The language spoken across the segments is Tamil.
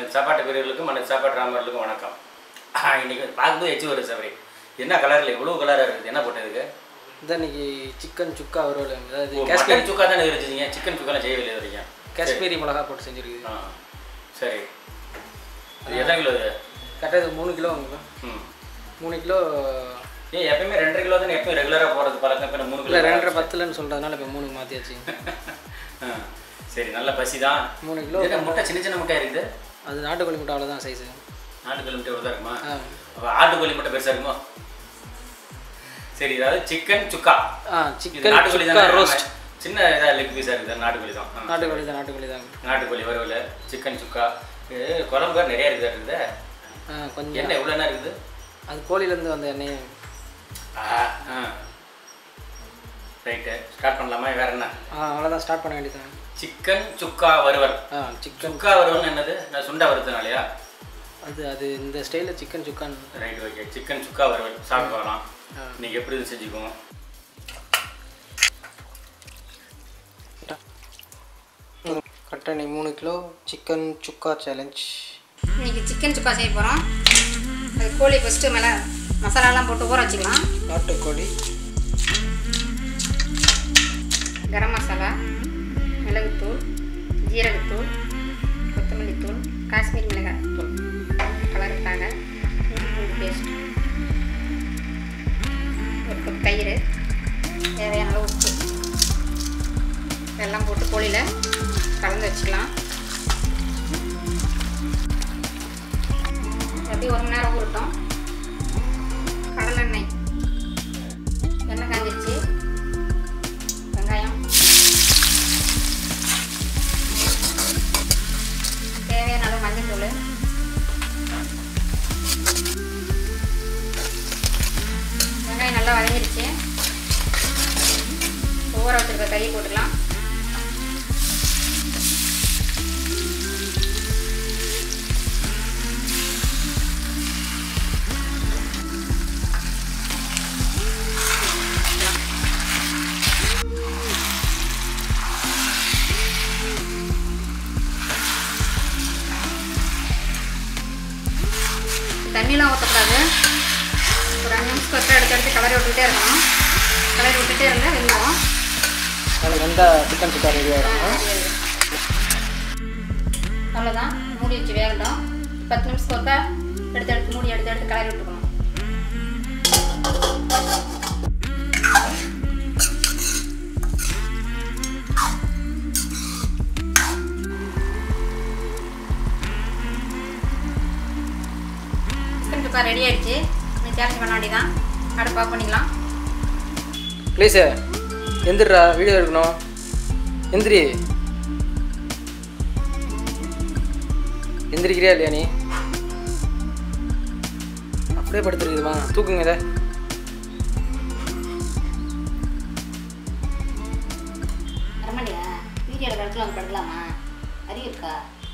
அனைத்து சாப்பாட்டு வீரர்களுக்கும் அனைத்து சாப்பாட்டு ராமர்களுக்கும் வணக்கம் ஆஹ், இன்னைக்கு பார்க்கும்போது எச்சு வருது சபரி என்ன கலரில் இவ்வளோ கலராக இருக்குது என்ன போட்டதுக்கு இதான் இன்னைக்கு சிக்கன் சுக்கா வறுவல் அதாவது காஷ்மீரி காஷ்மீரி சுக்கா தானே இருந்துச்சிங்க சிக்கன் சுக்காலாம் செய்யவில்லை இது வரைக்கும் காஷ்மீரி மிளகா போட்டு செஞ்சுருக்குது ஆ சரி அது எத்தனை கிலோ இது கரெக்டாக இது மூணு கிலோ வாங்குவேன் ம் மூணு கிலோ ஏன் எப்பயுமே ரெண்டரை கிலோ தானே எப்பயும் ரெகுலராக போகிறது பழக்கம் இப்போ மூணு இல்லை கிலோ ரெண்டரை பத்துலன்னு சொல்கிறதுனால இப்போ மூணு மாற்றியாச்சு ஆ, சரி நல்ல பசி தான் மூணு கிலோ என்ன முட்டை சின்ன சின்ன முட்டை இருக்குது அது நாட்டுக்கோழி முட்டை அவ்வளோதான் சைஸு நாட்டுக்கோழி முட்டை இவ்வளோ தான் இருக்குமா ஆ அப்போ ஆட்டுக்கோழி முட்டை பெருசாக இருக்குமோ சரி அதாவது சிக்கன் சுக்கா ஆ இது சிக்கன் நாட்டுக்கோழி சுக்கா தான் ரோஸ்ட் சின்ன இதாக லெக் பீஸாக இருக்குது நாட்டுக்கோழி தான் ஆ. நாட்டுக்கோழி தான் நாட்டுக்கோழி தான் நாட்டுக்கோழி வறுவல் சிக்கன் சுக்கா இது குழம்பு வேறு நிறைய இருக்குது இருக்குது ஆ கொஞ்சம் என்ன எவ்வளோ என்ன இருக்குது அது கோழிலேருந்து வந்த எண்ணெய் ஆ ஆ ரைட்டு ஸ்டார்ட் பண்ணலாமா வேற என்ன ஆ அவ்வளோதான் ஸ்டார்ட் பண்ண வேண்டியதான் சிக்கன் சுக்கா வறுவல் ஆ சிக்கன் சுக்கா வறுவல்னு என்னது நான் சுண்டா வறுத்தனாலயா அது அது இந்த ஸ்டைலில் சிக்கன் சுக்கான் ரைட் ஓகே சிக்கன் சுக்கா வறுவல் சாப்பிட்டு வரலாம் ஆ. இன்னைக்கு எப்படி இது செஞ்சுக்குவோம் கரெக்டாக இன்னைக்கு மூணு கிலோ சிக்கன் சுக்கா சேலஞ்ச் இன்னைக்கு சிக்கன் சுக்கா செய்ய போகிறோம் அது கோழி ஃபஸ்ட்டு மேலே மசாலாலாம் போட்டு ஊற வச்சுக்கலாம் நாட்டுக்கோழி கரம் மசாலா மிளகுத்தூள் ஜீரகத்தூள் கொத்தமல்லி தூள் காஷ்மீரி மிளகாய் தூள் கலருக்காக இஞ்சி பூண்டு பேஸ்ட் ஒரு கப் தயிர் தேவையான அளவு உப்பு இதெல்லாம் போட்டு கோழியில் கலந்து வச்சுக்கலாம் எப்படி ஒரு மணி நேரம் ஊறட்டும் கடலெண்ணெய் எண்ணெய் காஞ்சிருச்சு வெங்காயம் தேவையான அளவு மஞ்சள் தூள் வெங்காயம் நல்லா வதங்கிருச்சு ஊற வச்சிருக்க கையை போட்டுக்கலாம் தண்ணிலாம் ஊற்றக்கூடாது ஒரு அஞ்சு நிமிஷம் கொத்தரை எடுத்து எடுத்து கலரி விட்டுக்கிட்டே இருக்கணும் கலரி விட்டுட்டே இருந்தால் வெந்துடும் அதில் எந்த சிக்கன் சுக்கா ரெடி ஆகிடும் அவ்வளோதான் மூடி வச்சு வேகட்டும் பத்து நிமிஷம் ஒருக்கா எடுத்து எடுத்து மூடி எடுத்து எடுத்து கலரி விட்டுக்கணும் சிக்கன் சுக்கா ரெடி ஆயிடுச்சு நீ சேலஞ்ச் பண்ண வேண்டியதான் அடுப்பு ஆஃப் பண்ணிக்கலாம் ப்ளீஸு எந்திரா வீடியோ எடுக்கணும் எந்திரி எந்திரிக்கிறியா இல்லையா நீ அப்படியே படுத்துருக்குதுமா தூக்குங்க இதை வரமாட்டியா வீடியோவில் கடத்துல வந்து படுக்கலாமா அறிவு இருக்கா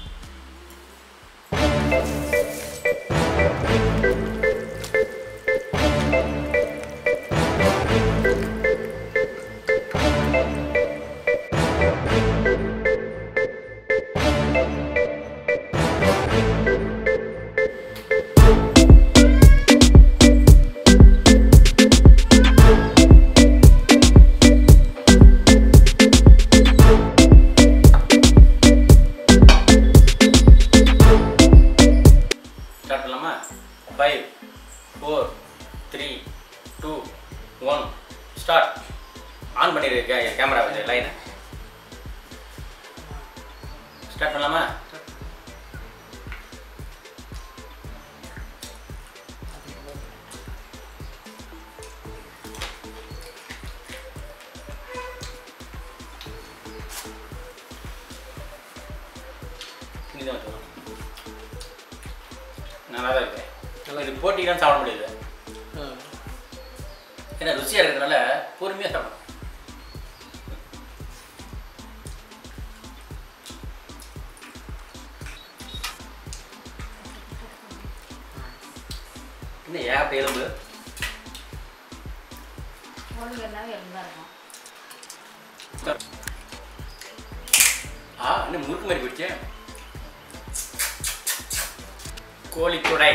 ஸ்டார்ட் பண்ணலாமா five four three two one start on பண்ணிடு கே கேமரா கொஞ்சம் லைனை ஸ்டார்ட் பண்ணலாமா இனிதான் வச்சுக்கணும். நல்லா தான் இருக்கு நல்லா இது போட்டிலாம் சாப்பிட முடியுது ஏன்னா ருசியாக இருக்கிறதுனால பொறுமையாக சாப்பிடணும் இன்னும் ஏன் அப்படி எலும்பு ஓடுகிறதுனால எல்லாம் இருக்கும் ஆ இன்னும் முறுக்கு மாதிரி போயிடுச்சு கோழி துடை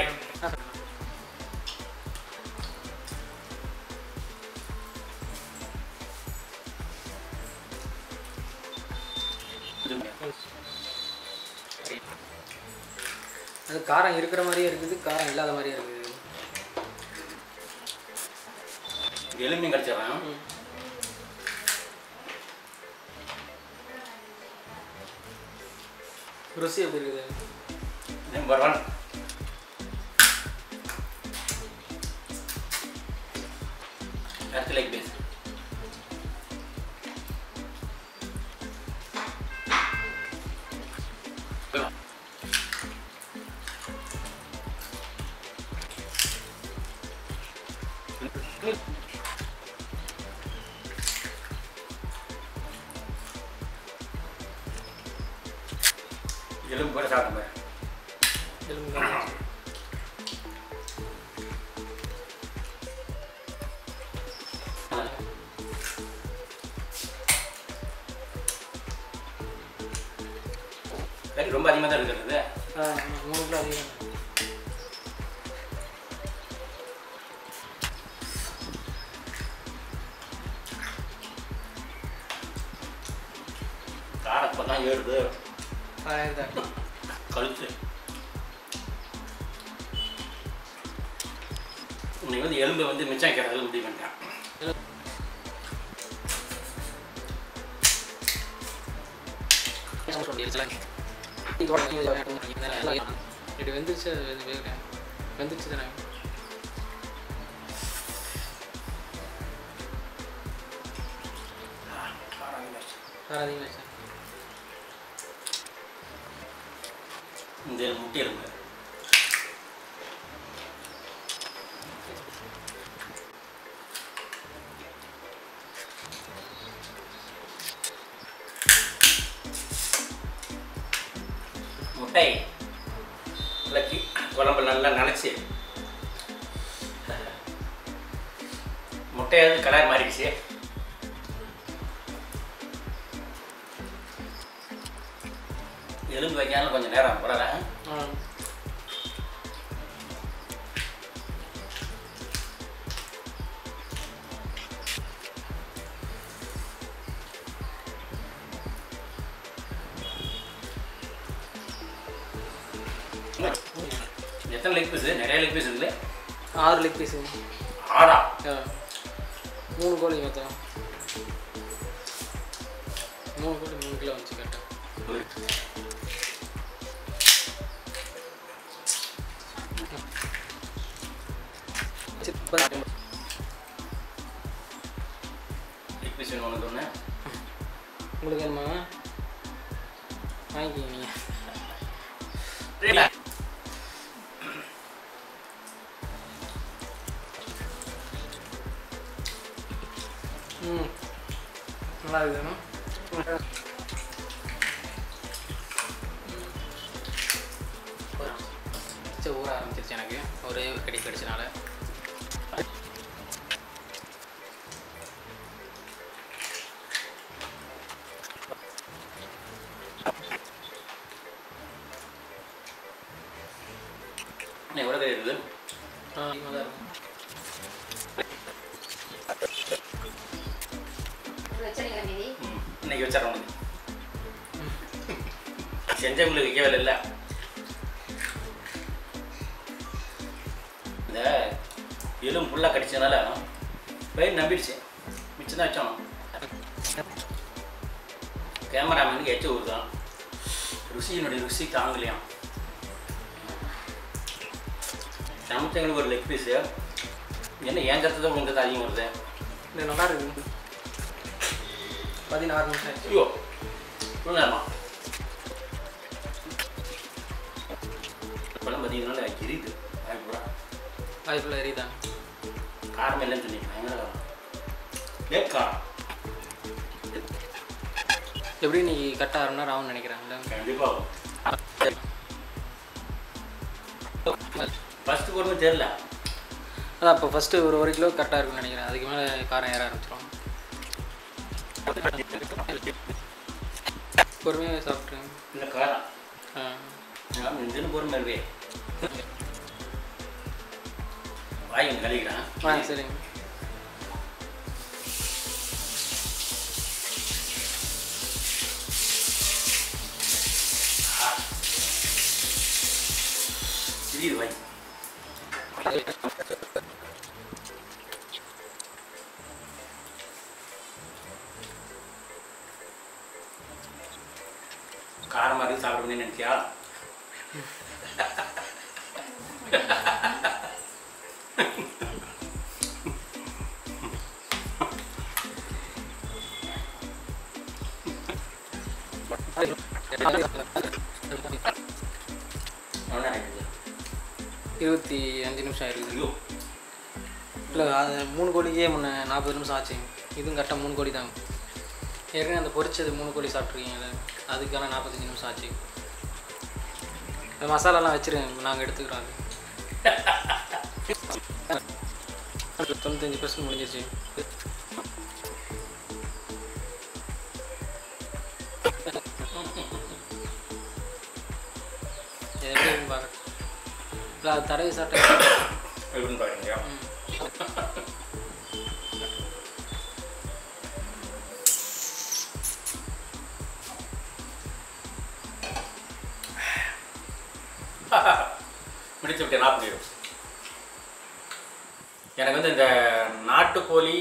அது காரம் இருக்கிற மாதிரியே இருக்குது காரம் இல்லாத மாதிரியே இருக்குது எலும்பையும் கடிச்சிடறேன் ருசி எப்படி இருக்குது நம்பர் ஒன் அடுத்து லைக் பேஸ் எலும்பு கூட சாப்பிட்டு பாரு எலும்பு காரம். கறி ரொம்ப அதிகமாக தான் இருக்கிறது ஆ, ஆமா, மூணு கிலோ அதிகம் காரம் இப்போ தான் ஏறுது ஆயிரம் தான் கழுத்து இன்னைக்கு வந்து எலும்பு வந்து மிச்சம் வைக்கிறது முடிவு பண்ணிட்டேன் இப்படி வெந்துருச்சு அது வெந்து வேகல வெந்துருச்சு தானே காரம் அதிகமாச்சு இந்த முட்டை எலும்பு முட்டை விளக்கி குழம்பு நல்லா நினச்சி முட்டையாவது கலர் மாறிடுச்சு எலும்பு வைக்காமல் கொஞ்சம் நேரம் விடலாம் ஆ எத்தனை லெக் பீஸு நிறைய லெக் பீஸ் இருக்குது ஆறு லெக் பீஸு ஆடா ஆ மூணு கோழி மொத்தம் மூணு கோழி மூணு கிலோ வந்துச்சு கரெக்டாக லெக் பீஸ் வேணும் உனக்கு ஒன்று உங்களுக்கு வேணுமா வாங்கிக்கிங்க நீங்கள் இல்லை ம் நல்லா இருக்குதுண்ணா சரி ஊற ஆரம்பிச்சிருச்சு எனக்கு ஒரே ஒரு கடி கடிச்சனால இன்னும் எவ்வளோ பேர் இருக்குது ஆ அதிகமாக தான் இருக்கும் வச்சிருக்கேன் மீதி ம், இன்னைக்கு வச்சிடறோம் உனக்கு செஞ்சவங்களுக்கு வைக்கவே இல்லை இந்த எலும்பு ஃபுல்லாக கடிச்சதுனால பயிர் நம்பிடுச்சு மிச்சம் தான் வச்சோம் கேமராமேனுக்கு எச்ச ஊருதான் ருசியினுடைய ருசி தாங்கலையாம் சமைச்சவங்களுக்கு ஒரு லெக் பீஸு என்ன ஏன் சத்து தான் உங்களுக்கு அதிகம் வருது இது நல்லா இருக்குது பதினாறு நிமிஷம் ஆச்சு ஐயோ இவ்வளோ நேரமா இப்போலாம் பார்த்தீங்கன்னா எரியுது பயப்படா வாய்ப்பில் எரியுதான் காரம் இல்லைன்னு சொன்னீங்க பயங்கர ஏ காரம் எப்படி நீ கரெக்டாக அரை மணி நேரம் ஆகும்னு நினைக்கிறாங்களே கண்டிப்பாக ஃபஸ்ட்டு பொறுமை தெரில அதான் இப்போ ஃபஸ்ட்டு ஒரு ஒரு கிலோ கரெக்டாக இருக்கும்னு நினைக்கிறேன் அதுக்கு மேலே காரம் ஏற ஆரம்பிச்சிடும் பொறுமையாக சாப்பிட்ருங்க இந்த காரம் ஆ நான் இந்த பொறுமை இருக்கே வாய் கொஞ்சம் கழுவிக்கிறேன் ஆ சரிங்க தெரியுது வாய் காரமாக இருக்கு சாப்பிடுவேன்னு நினைச்சியா அவனா நினைக்குது இருபத்தி அஞ்சு நிமிஷம் ஆயிருக்குது ஐயோ இல்லை அது மூணு கோழிக்கே முன்ன நாற்பது நிமிஷம் ஆச்சு இதுவும் கரெக்டாக மூணு கோழி தாங்க ஏற்கனவே அந்த பொரிச்சது மூணு கோழி சாப்பிட்ருக்கீங்களே அதுக்கான நாற்பத்தஞ்சு நிமிஷம் ஆச்சு இந்த மசாலாலாம் வச்சிருங்க நாங்கள் எடுத்துக்கிறோம் அது தொண்ணூத்தஞ்சு பர்சன்ட் முடிஞ்சிருச்சு இது எப்படி இருக்குன்னு பார்க்க இல்லை அது தடவி சாப்பிட்டேன் எப்படின்னு பாருங்க முடித்து விட்டேன் நான் பண்ணிடும் எனக்கு வந்து இந்த நாட்டுக்கோழி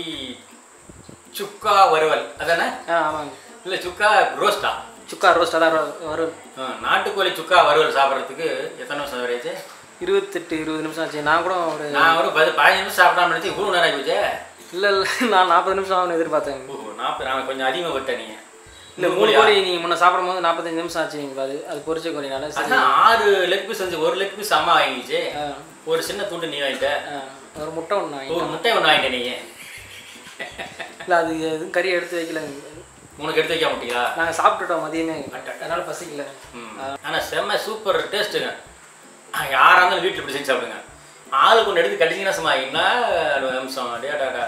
சுக்கா வறுவல் அதானே ஆ ஆமாங்க இல்லை சுக்கா ரோஸ்டா சுக்கா ரோஸ்ட் அதான் வரும் வரும் ஆ, நாட்டுக்கோழி சுக்கா வறுவல் சாப்பிட்றதுக்கு எத்தனை நிமிஷம் வரையாச்சு இருபத்தெட்டு இருபது நிமிஷம் ஆச்சு நான் கூட ஒரு நான் ஒரு பதி பதினஞ்சு நிமிஷம் சாப்பிடாம நினச்சி இவ்வளோ நேரம் ஆகி போச்சே இல்லை இல்லை நான் நாற்பது நிமிஷம் ஆகும்னு எதிர்பார்த்தேன் ஓ நாற்பது நான் கொஞ்சம் அதிகமாக விட்டேன் நீங்கள் இல்லை மூணு கோழி நீங்கள் முன்ன சாப்பிடும் போது நாற்பத்தஞ்சு நிமிஷம் ஆச்சு நீங்கள் அது அது பொரிச்ச கோழினால சரி அதான் ஆறு லெக் பீஸ் வந்து ஒரு லெக் பீஸ் அம்மா வாங்கிச்சு ஆ, ஒரு சின்ன துண்டு நீ வாங்கிட்ட ஆ, ஒரு முட்டை ஒன்று வாங்கி ஒரு முட்டை ஒன்று வாங்கிட்ட நீங்க இல்லை அது எதுவும் கறி எடுத்து வைக்கல உனக்கு எடுத்து வைக்க மாட்டீங்களா நாங்கள் சாப்பிட்டுட்டோம் மதியமே அதனால பசிக்கல ஆனால் செம்ம சூப்பர் டேஸ்ட்டுங்க யாராக இருந்தாலும் வீட்டில் இப்படி செஞ்சு சாப்பிடுங்க ஆளுக்கு ஒன்று எடுத்து கட்டிங்கன்னா சும்மா என்ன அம்சம் டேடாடா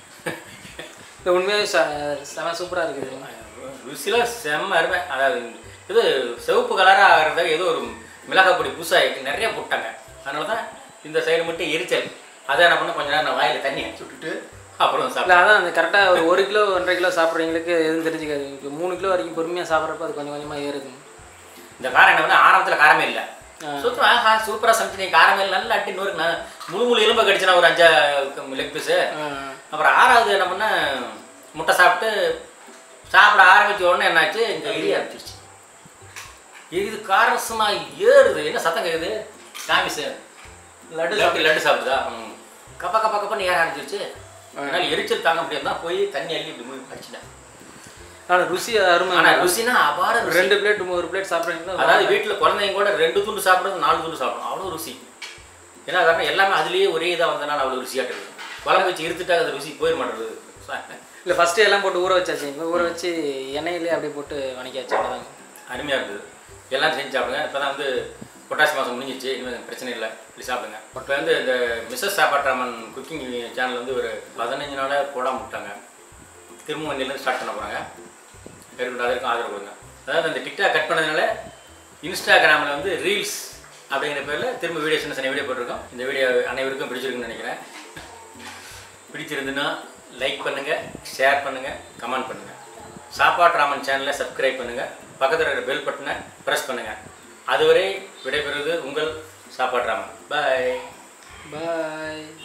இல்லை உண்மையாக ச- செம சூப்பராக இருக்குது ருசியில் செம்ம அருமை அதாவது இது சிவப்பு கலராக ஆகிறதுக்கு ஏதோ ஒரு மிளகாய் பொடி புதுசாக நிறைய போட்டாங்க அதனால தான் இந்த சைடு மட்டும் எரிச்சல் அதை என்ன பண்ண கொஞ்ச நேரம் நான் வாயில் தண்ணி அடிச்சு விட்டுட்டு அப்புறம் இல்லை சாப்பிட்டேன் அதான் அந்த கரெக்டாக ஒரு ஒரு கிலோ ஒன்றரை கிலோ சாப்பிட்றவங்களுக்கு எதுவும் தெரிஞ்சுக்காது இப்போ மூணு கிலோ வரைக்கும் பொறுமையாக சாப்பிட்றப்ப அது கொஞ்சம் கொஞ்சமாக ஏறுது இந்த காரம் என்ன பண்ண ஆரம்பத்தில் காரமே இல்லை ஆ. சுத்தம் ஆஹா சூப்பராக சமைச்சு காரமே இல்லை நல்லா அட்டி நூறு நான் முழு முழு எலும்பை கடிச்சுனா ஒரு அஞ்சா லெக் பீஸு ஆ, அப்புறம் ஆறாவது என்ன பண்ண முட்டை சாப்பிட்டு சாப்பிட ஆரம்பிச்ச உடனே என்னாச்சு இந்த எரிய ஆரம்பிச்சிருச்சு இது காரசமா ஏறுது என்ன சத்தம் கேக்குது காமிஸ் லட்டு சாப்பிட்டு லட்டு சாப்பிடுதா ம். கப்பா கப்பா கப்பான்னு ஏற ஆரம்பிச்சிருச்சு அதனால எரிச்சல் தாங்க முடியாது தான் போய் தண்ணி அள்ளி இப்படி மூடி அடிச்சிட்டேன் ஆனால் ருசி அருமை ஆனா ருசினா அபார ருசி ரெண்டு பிளேட் ஒரு பிளேட் சாப்பிட்றீங்களா அதாவது வீட்டில் குழந்தைங்க கூட ரெண்டு துண்டு சாப்பிடுறது நாலு துண்டு சாப்பிடும் அவ்வளோ ருசி ஏன்னா காரணம் எல்லாமே அதுலேயே ஒரே இதாக வந்தனால அவ்வளோ ருசியாட்டு இருக்குது குழம்பு வச்சு இருந்துட்டா அது ருசி போயிட மாட்டேங்குது இல்லை ஃபஸ்ட்டு எல்லாம் போட்டு ஊற வச்சாச்சு இப்போ ஊற வச்சு எண்ணெயிலே அப்படியே போட்டு வணக்கியாச்சு அவ்வளோதாங்க அருமையாக இருக்குது எல்லாம் செஞ்சு சாப்பிடுங்க இப்போ தான் வந்து பொட்டாசி மாதம் முடிஞ்சிச்சு இனிமேல் பிரச்சனை இல்லை இப்படி சாப்பிடுங்க இப்போ வந்து இந்த மிஸ்ஸஸ் சாப்பாட்ராமன் குக்கிங் சேனல் வந்து ஒரு பதினஞ்சு நாளாக போடாம விட்டாங்க திரும்ப வண்டியிலேருந்து ஸ்டார்ட் பண்ண போகிறாங்க இருக்கட்டும் அதற்கும் ஆதரவு கொடுங்க அதாவது அந்த டிக்டாக் கட் பண்ணதுனால இன்ஸ்டாகிராமில் வந்து ரீல்ஸ் அப்படிங்கிற பேரில் திரும்ப வீடியோ சின்ன சின்ன வீடியோ போட்டிருக்கோம் இந்த வீடியோ அனைவருக்கும் பிடிச்சிருக்குன்னு நினைக்கிறேன் பிடிச்சிருந்துன்னா லைக் பண்ணுங்கள் ஷேர் பண்ணுங்கள் கமெண்ட் பண்ணுங்கள் சாப்பாட்டு ராமன் சேனலை சப்ஸ்கிரைப் பண்ணுங்கள் பக்கத்தில் இருக்கிற பெல் பட்டனை ப்ரெஸ் பண்ணுங்கள் அதுவரை விடைபெறுவது உங்கள் சாப்பாட்டு ராமன் பாய் பாய்